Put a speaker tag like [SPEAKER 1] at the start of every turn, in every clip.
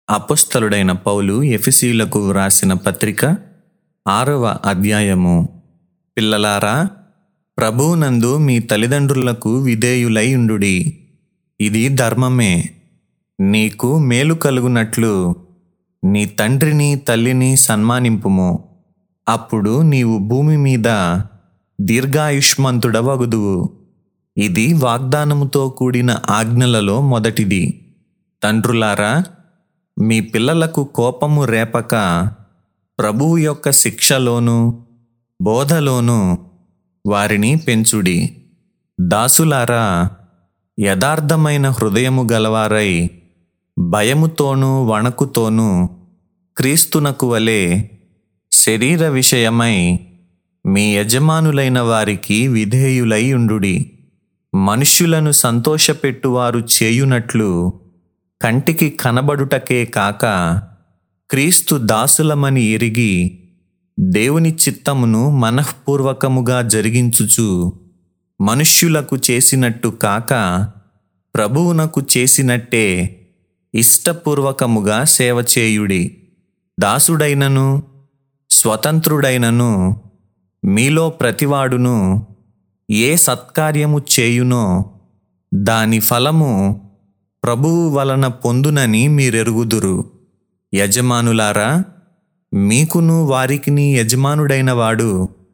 [SPEAKER 1] అపొస్తలుడైన పౌలు ఎఫెసీయులకు వ్రాసిన పత్రిక ఆరవ అధ్యాయము పిల్లలారా ప్రభువునందు మీ తల్లిదండ్రులకు విధేయులై ఉండుడి ఇది ధర్మమే నీకు మేలు కలుగునట్లు నీ తండ్రిని తల్లిని సన్మానింపుము అప్పుడు నీవు భూమి మీద దీర్ఘాయుష్మంతుడవగుదువు ఇది వాగ్దానముతో కూడిన ఆజ్ఞలలో మొదటిది తండ్రులారా మీ పిల్లలకు కోపము రేపక ప్రభువు యొక్క శిక్షలోను బోధలోను వారిని పెంచుడి దాసులారా యథార్థమైన హృదయము గలవారై భయముతోనూ వణకుతోనూ క్రీస్తునకు వలె శరీర విషయమై మీ యజమానులైన వారికి విధేయులై ఉండుడి మనుష్యులను సంతోషపెట్టువారు చేయునట్లు కంటికి కనబడుటకే కాక క్రీస్తు దాసులమని ఎరిగి దేవుని చిత్తమును మనఃపూర్వకముగా జరిగించుచు మనుష్యులకు చేసినట్టు కాక ప్రభువునకు చేసినట్టే ఇష్టపూర్వకముగా సేవ చేయుడి దాసుడైనను స్వతంత్రుడైనను మీలో ప్రతివాడును ఏ సత్కార్యము చేయునో దాని ఫలము ప్రభువు వలన పొందునని మీరెరుగుదురు యజమానులారా మీకును వారికిని యజమానుడైన వాడు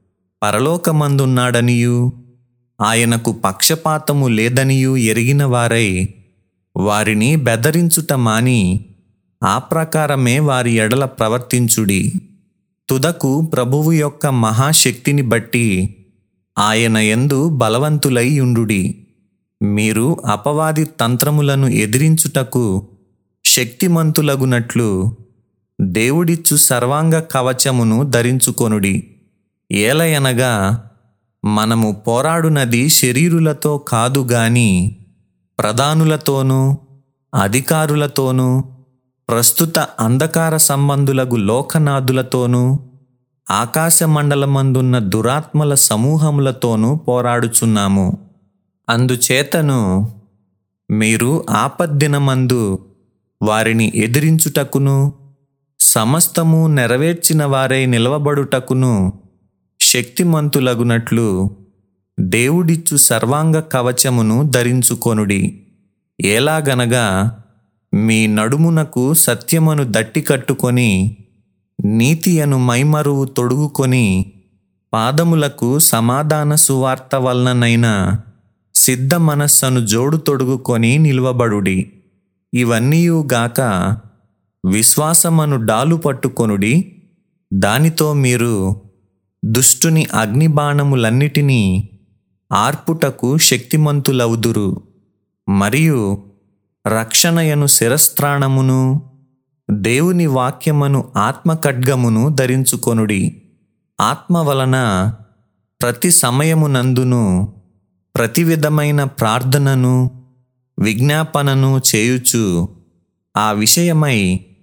[SPEAKER 1] పరలోకమందున్నాడనియు ఆయనకు పక్షపాతము లేదనియు ఎరిగిన వారై వారిని బెదరించుట మాని ఆ ప్రకారమే వారి ఎడల ప్రవర్తించుడి తుదకు ప్రభువు యొక్క మహాశక్తిని బట్టి ఆయన యందు బలవంతులై ఉండుడి మీరు అపవాది తంత్రములను ఎదిరించుటకు శక్తిమంతులగునట్లు దేవుడిచ్చు సర్వాంగ కవచమును ధరించుకొనుడి ఏలయనగా మనము పోరాడునది శరీరులతో కాదు గాని ప్రధానులతోనూ అధికారులతోనూ ప్రస్తుత అంధకార సంబంధులగు లోకనాథులతోనూ ఆకాశమండలమందున్న దురాత్మల సమూహములతోనూ పోరాడుచున్నాము అందుచేతను మీరు ఆపద్దినమందు వారిని ఎదిరించుటకును సమస్తము నెరవేర్చిన వారై నిలవబడుటకును శక్తిమంతులగునట్లు దేవుడిచ్చు సర్వాంగ కవచమును ధరించుకొనుడి ఎలాగనగా మీ నడుమునకు సత్యమును దట్టి కట్టుకొని నీతి అను మైమరువు తొడుగుకొని పాదములకు సమాధాన సువార్త వలననైనా సిద్ధ మనస్సను జోడు తొడుగుకొని నిలువబడుడి ఇవన్నీయుగాక విశ్వాసమను డాలు పట్టుకొనుడి దానితో మీరు దుష్టుని అగ్నిబాణములన్నిటినీ ఆర్పుటకు శక్తిమంతులవుదురు మరియు రక్షణయను శిరస్త్రాణమును దేవుని వాక్యమను ఆత్మఖడ్గమును ధరించుకొనుడి ఆత్మ వలన ప్రతి సమయమునందును ప్రతి విధమైన ప్రార్థనను విజ్ఞాపనను చేయుచు ఆ విషయమై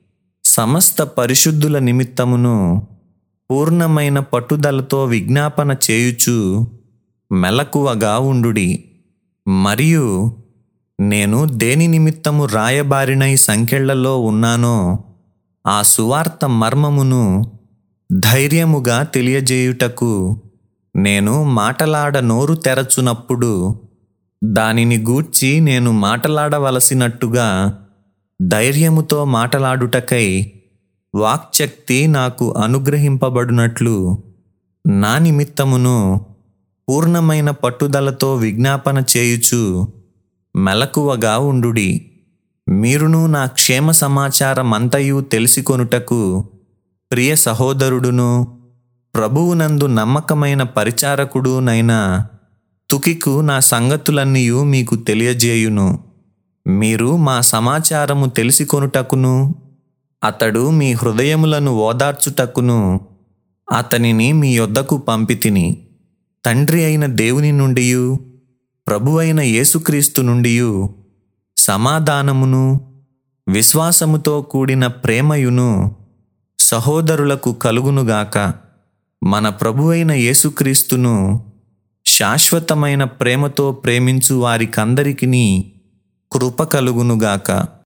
[SPEAKER 1] సమస్త పరిశుద్ధుల నిమిత్తమును పూర్ణమైన పట్టుదలతో విజ్ఞాపన చేయుచు మెలకువగా ఉండుడి మరియు నేను దేని నిమిత్తము రాయబారినై సంఖ్యళ్లలో ఉన్నానో ఆ సువార్త మర్మమును ధైర్యముగా తెలియజేయుటకు నేను మాటలాడ నోరు తెరచునప్పుడు దానిని గూర్చి నేను మాటలాడవలసినట్టుగా ధైర్యముతో మాటలాడుటకై వాక్శక్తి నాకు అనుగ్రహింపబడినట్లు నా నిమిత్తమును పూర్ణమైన పట్టుదలతో విజ్ఞాపన చేయుచు మెలకువగా ఉండుడి మీరును నా క్షేమ సమాచారమంతయు తెలిసికొనుటకు ప్రియ సహోదరుడును ప్రభువునందు నమ్మకమైన పరిచారకుడునైనా తుకికు నా సంగతులన్నీయు మీకు తెలియజేయును మీరు మా సమాచారము తెలిసికొనుటకును అతడు మీ హృదయములను ఓదార్చుటకును అతనిని మీ యొద్దకు పంపితిని తండ్రి అయిన దేవుని నుండియు ప్రభు అయిన యేసుక్రీస్తు నుండియు సమాధానమును విశ్వాసముతో కూడిన ప్రేమయును సహోదరులకు కలుగునుగాక మన ప్రభు అయిన యేసుక్రీస్తును శాశ్వతమైన ప్రేమతో ప్రేమించు వారికందరికిని కృప కలుగునుగాక